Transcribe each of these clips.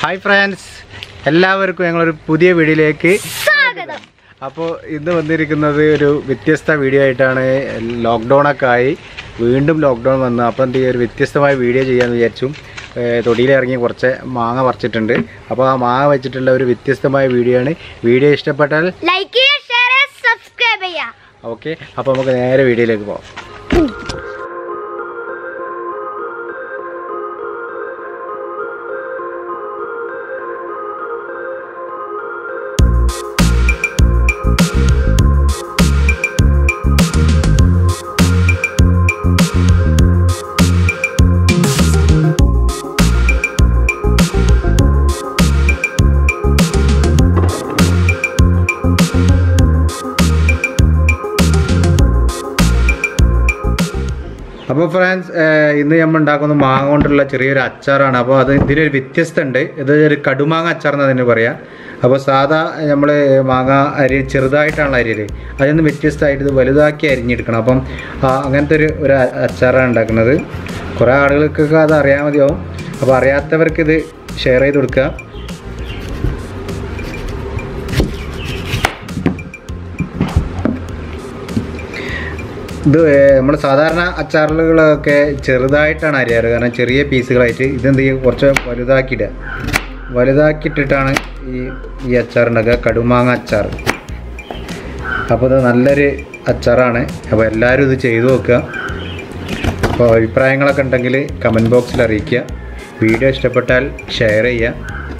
hi friends എല്ലാവർക്കും ഞങ്ങളൊരു പുതിയ വീഡിയോയിലേക്ക് സ്വാഗതം അപ്പോൾ ഇന്ന് വന്നിരിക്കുന്നത് ഒരു വ്യത്യസ്ത വീഡിയോ ആയിട്ടാണ് ലോക്ക്ഡൗൺ ഒക്കെ ആയി വീണ്ടും ലോക്ക്ഡൗൺ വന്നു അപ്പോൾ എന്ത് ചെയ്യുക ഒരു വ്യത്യസ്തമായ വീഡിയോ ചെയ്യാമെന്ന് വിചാരിച്ചു ഏഹ് തൊടിയിലിറങ്ങി കുറച്ച് മാങ്ങ പറിച്ചിട്ടുണ്ട് അപ്പോൾ ആ മാങ്ങ വെച്ചിട്ടുള്ള ഒരു വ്യത്യസ്തമായ വീഡിയോ ആണ് വീഡിയോ ഇഷ്ടപ്പെട്ടാൽ ലൈക്ക് ചെയ്യുക ഷെയർ ചെയ്യുക സബ്സ്ക്രൈബ് ചെയ്യുക ഓക്കെ അപ്പോൾ നമുക്ക് നേരെ വീഡിയോയിലേക്ക് പോകാം അപ്പോൾ ഫ്രണ്ട്സ് ഇന്ന് നമ്മൾ ഉണ്ടാക്കുന്ന മാങ്ങ കൊണ്ടുള്ള ചെറിയൊരു അച്ചാറാണ് അപ്പോൾ അത് ഇതിനൊരു വ്യത്യസ്ത ഉണ്ട് ഇത് ഒരു കടുമാങ്ങ അച്ചാർ എന്ന് അതിന് പറയാം അപ്പോൾ സാധാ നമ്മൾ മാങ്ങ അരി ചെറുതായിട്ടാണ് അരിയൽ അതിൽ നിന്ന് വ്യത്യസ്തമായിട്ട് ഇത് വലുതാക്കി അരിഞ്ഞെടുക്കണം അപ്പം ആ, അങ്ങനത്തെ ഒരു ഒരു അ- അച്ചാറാണ് ഉണ്ടാക്കുന്നത് കുറേ ആളുകൾക്കൊക്കെ അത് അറിയാൻ മതിയാവും അപ്പോൾ അറിയാത്തവർക്ക് ഇത് ഷെയർ ചെയ്ത് കൊടുക്കുക ഇത് നമ്മൾ സാധാരണ അച്ചാറുകളൊക്കെ ചെറുതായിട്ടാണ് അരിയാറ് കാരണം ചെറിയ പീസുകളായിട്ട് ഇതെന്ത് ചെയ്യും കുറച്ച് വലുതാക്കിയിടുക വലുതാക്കിയിട്ടിട്ടാണ് ഈ ഈ അച്ചാർ ഉണ്ടാക്കുക കടുമാങ്ങ അച്ചാർ അപ്പോൾ ഇത് നല്ലൊരു അച്ചാറാണ് അപ്പോൾ എല്ലാവരും ഇത് ചെയ്തു നോക്കുക അപ്പോൾ അഭിപ്രായങ്ങളൊക്കെ ഉണ്ടെങ്കിൽ കമൻറ്റ് ബോക്സിൽ അറിയിക്കുക വീഡിയോ ഇഷ്ടപ്പെട്ടാൽ ഷെയർ ചെയ്യുക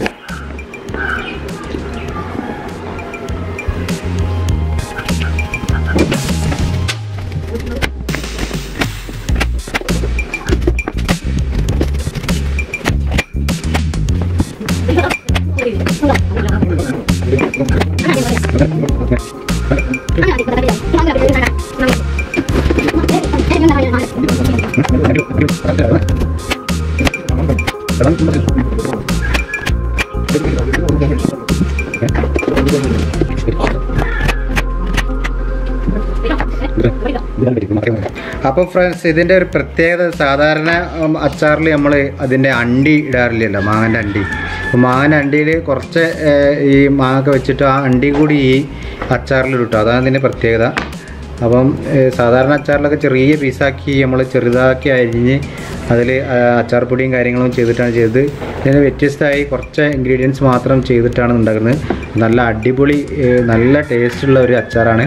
അപ്പോൾ ഫ്രണ്ട്സ് ഇതിൻ്റെ ഒരു പ്രത്യേകത സാധാരണ അച്ചാറിൽ നമ്മൾ അതിൻ്റെ അണ്ടി ഇടാറില്ലല്ലോ മാങ്ങൻ്റെ അണ്ടി അപ്പോൾ മാങ്ങൻ്റെ അണ്ടിയിൽ കുറച്ച് ഏഹ്, ഈ മാങ്ങ വെച്ചിട്ട് ആ അണ്ടി കൂടി ഈ അച്ചാറിൽ ഇട്ടു അതാണ് ഇതിൻ്റെ പ്രത്യേകത അപ്പം ഏഹ്, സാധാരണ അച്ചാറിലൊക്കെ ചെറിയ പീസാക്കി നമ്മൾ ചെറുതാക്കി അരിഞ്ഞ് അതിൽ അച്ചാർ പൊടിയും കാര്യങ്ങളും ചെയ്തിട്ടാണ് ചെയ്തത് ഇതിന് വ്യത്യസ്തമായി കുറച്ച് ഇൻഗ്രീഡിയൻസ് മാത്രം ചെയ്തിട്ടാണ് ഉണ്ടാക്കുന്നത് നല്ല അടിപൊളി ഏഹ്, നല്ല ടേസ്റ്റുള്ള ഒരു അച്ചാറാണ്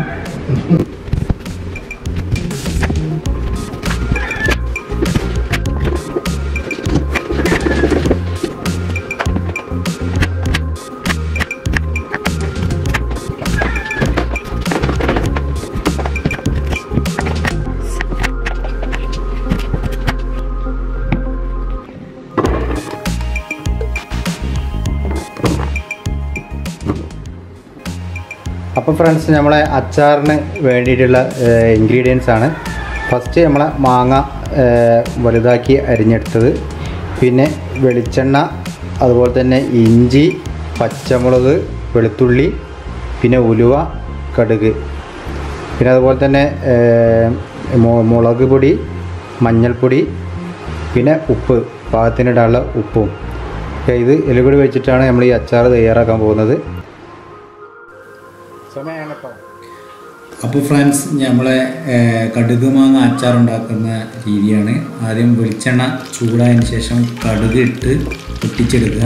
അപ്പോൾ ഫ്രണ്ട്സ് നമ്മളെ അച്ചാറിന് വേണ്ടിയിട്ടുള്ള ഇൻഗ്രീഡിയൻസ് ആണ് ഫസ്റ്റ് നമ്മളെ മാങ്ങ ഏഹ്, വലുതാക്കി അരിഞ്ഞെടുത്തത് പിന്നെ വെളിച്ചെണ്ണ അതുപോലെ തന്നെ ഇഞ്ചി പച്ചമുളക് വെളുത്തുള്ളി പിന്നെ ഉലുവ കടുക് പിന്നെ അതുപോലെ തന്നെ ഏഹ്, മു- മുളക് പൊടി മഞ്ഞൾപ്പൊടി പിന്നെ ഉപ്പ് പാകത്തിനിടാനുള്ള ഉപ്പും ഒക്കെ ഇത് എലുകൂടി വെച്ചിട്ടാണ് നമ്മൾ ഈ അച്ചാർ തയ്യാറാക്കാൻ പോകുന്നത് അപ്പോൾ ഫ്രണ്ട്സ് നമ്മളെ ഏഹ്, കടുക് മാങ്ങ അച്ചാർ ഉണ്ടാക്കുന്ന രീതിയാണ് ആദ്യം വെളിച്ചെണ്ണ ചൂടായതിന് ശേഷം കടുക് ഇട്ട് പൊട്ടിച്ചെടുക്കുക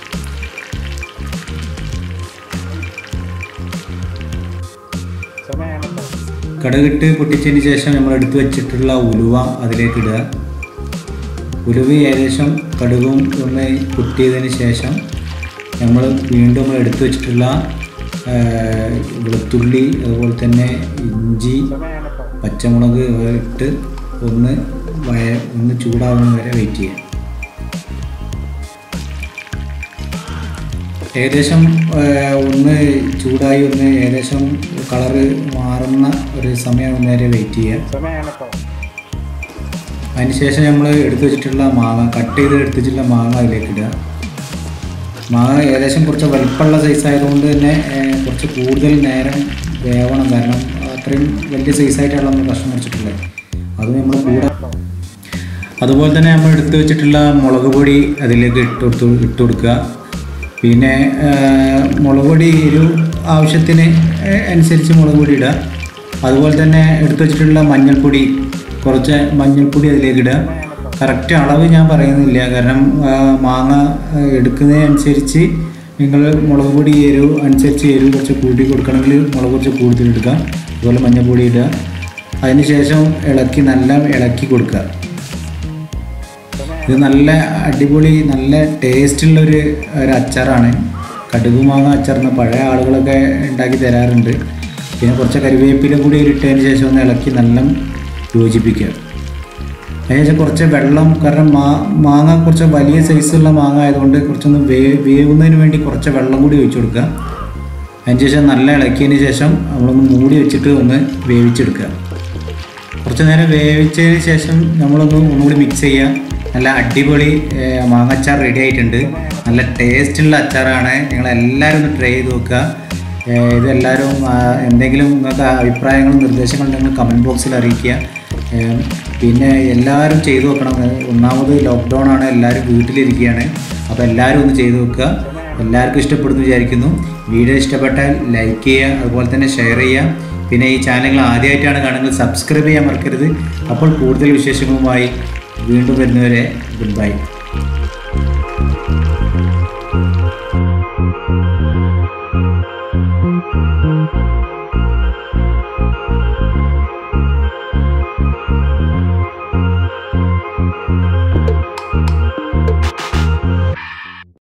കടുകിട്ട് പൊട്ടിച്ചതിന് ശേഷം നമ്മൾ എടുത്തു വെച്ചിട്ടുള്ള ഉലുവ അതിലേക്ക് ഇടുക ഉലുവ ഏകദേശം കടുകും ഒന്ന് പൊട്ടിയതിന് ശേഷം നമ്മൾ വീണ്ടും നമ്മൾ എടുത്തു വെച്ചിട്ടുള്ള ആ, വെളുത്തുള്ളി അതുപോലെ തന്നെ ഇഞ്ചി പച്ചമുളക് ഇവ ഇട്ട് ഒന്ന് വയ ഒന്ന് ചൂടാവുന്ന വരെ വെയിറ്റ് ചെയ്യാം ഏകദേശം ആ, ഒന്ന് ചൂടായി ഒന്ന് ഏകദേശം കളറ് മാറുന്ന ഒരു സമയം വരെ വെയിറ്റ് ചെയ്യുക അതിനുശേഷം നമ്മൾ എടുത്തു വെച്ചിട്ടുള്ള മാങ്ങ കട്ട് ചെയ്ത് എടുത്തു വെച്ചിട്ടുള്ള മാങ്ങ അതിലേക്ക് ഇടുക മാങ്ങ ഏകദേശം കുറച്ച് വലിപ്പമുള്ള സൈസ് ആയതുകൊണ്ട് തന്നെ ഏഹ്, കുറച്ച് കൂടുതൽ നേരം വേവണം കാരണം അത്രയും വലിയ സൈസായിട്ടാണ് നമ്മൾ കഷ്ണം മുറിച്ചിട്ടുള്ളത് അത് നമ്മൾ കൂടെ അതുപോലെ തന്നെ നമ്മൾ എടുത്തു വെച്ചിട്ടുള്ള മുളക് പൊടി അതിലേക്ക് ഇട്ട് കൊടുത്തു ഇട്ട് കൊടുക്കുക പിന്നെ ആ, മുളക് പൊടി എരിവ് ആവശ്യത്തിന് ഏ, അനുസരിച്ച് മുളക് പൊടി ഇടുക അതുപോലെ തന്നെ എടുത്തു വെച്ചിട്ടുള്ള മഞ്ഞൾപ്പൊടി കുറച്ച് മഞ്ഞൾപ്പൊടി അതിലേക്ക് ഇടുക കറക്റ്റ് അളവ് ഞാൻ പറയുന്നില്ല കാരണം ആ, മാങ്ങ ആ, എടുക്കുന്നതിനനുസരിച്ച് നിങ്ങൾ മുളക് പൊടി എരിവ് അനുസരിച്ച് എരിവ് കുറച്ച് കൂട്ടി കൊടുക്കണമെങ്കിൽ മുളക് കുറച്ച് കൂടുതൽ എടുക്കുക അതുപോലെ മഞ്ഞൾപ്പൊടി ഇടുക അതിന് ശേഷം ഇളക്കി നല്ല ഇളക്കി കൊടുക്കുക ഇത് നല്ല അടിപൊളി നല്ല ടേസ്റ്റുള്ള ഒരു ഒരു അച്ചാറാണ് കടുക് മാങ്ങ അച്ചാറിന് പഴയ ആളുകളൊക്കെ ഉണ്ടാക്കി തരാറുണ്ട് പിന്നെ കുറച്ച് കരിവേപ്പില കൂടി ഇട്ടതിന് ശേഷം ഒന്ന് ഇളക്കി നല്ല യോജിപ്പിക്കുക അതിനുശേഷം കുറച്ച് വെള്ളം കാരണം മാ മാങ്ങ കുറച്ച് വലിയ സൈസുള്ള മാങ്ങ ആയതുകൊണ്ട് കുറച്ചൊന്ന് വേ വേവുന്നതിന് വേണ്ടി കുറച്ച് വെള്ളം കൂടി ഒഴിച്ചു കൊടുക്കുക അതിനുശേഷം നല്ല ഇളക്കിയതിന് ശേഷം നമ്മളൊന്ന് മൂടി വെച്ചിട്ട് ഒന്ന് വേവിച്ചെടുക്കുക കുറച്ച് നേരം വേവിച്ചതിന് ശേഷം നമ്മളൊന്ന് ഒന്നുകൂടി മിക്സ് ചെയ്യുക നല്ല അടിപൊളി ഏഹ്, മാങ്ങച്ചാർ റെഡി ആയിട്ടുണ്ട് നല്ല ടേസ്റ്റുള്ള അച്ചാറാണ് നിങ്ങൾ എല്ലാവരും ഒന്ന് ട്രൈ ചെയ്ത് നോക്കുക ഏഹ്, ഇതെല്ലാവരും ആ, എന്തെങ്കിലും നിങ്ങൾക്ക് അഭിപ്രായങ്ങളും നിർദ്ദേശങ്ങളും ഉണ്ടെങ്കിൽ കമൻറ്റ് ബോക്സിൽ അറിയിക്കുക ഏഹ്, പിന്നെ എല്ലാവരും ചെയ്തു നോക്കണം ഏഹ്, ഒന്നാമത് ലോക്ക്ഡൗൺ ആണ് എല്ലാവരും വീട്ടിലിരിക്കുകയാണ് അപ്പോൾ എല്ലാവരും ഒന്ന് ചെയ്തു നോക്കുക എല്ലാവർക്കും ഇഷ്ടപ്പെടുന്നു വിചാരിക്കുന്നു വീഡിയോ ഇഷ്ടപ്പെട്ടാൽ ലൈക്ക് ചെയ്യുക അതുപോലെ തന്നെ ഷെയർ ചെയ്യുക പിന്നെ ഈ ചാനൽ ആദ്യമായിട്ടാണ് കാണുന്നത് സബ്സ്ക്രൈബ് ചെയ്യാൻ മറക്കരുത് അപ്പോൾ കൂടുതൽ വിശേഷങ്ങളുമായി വീണ്ടും വരുന്നവരെ ഗുഡ് ബൈ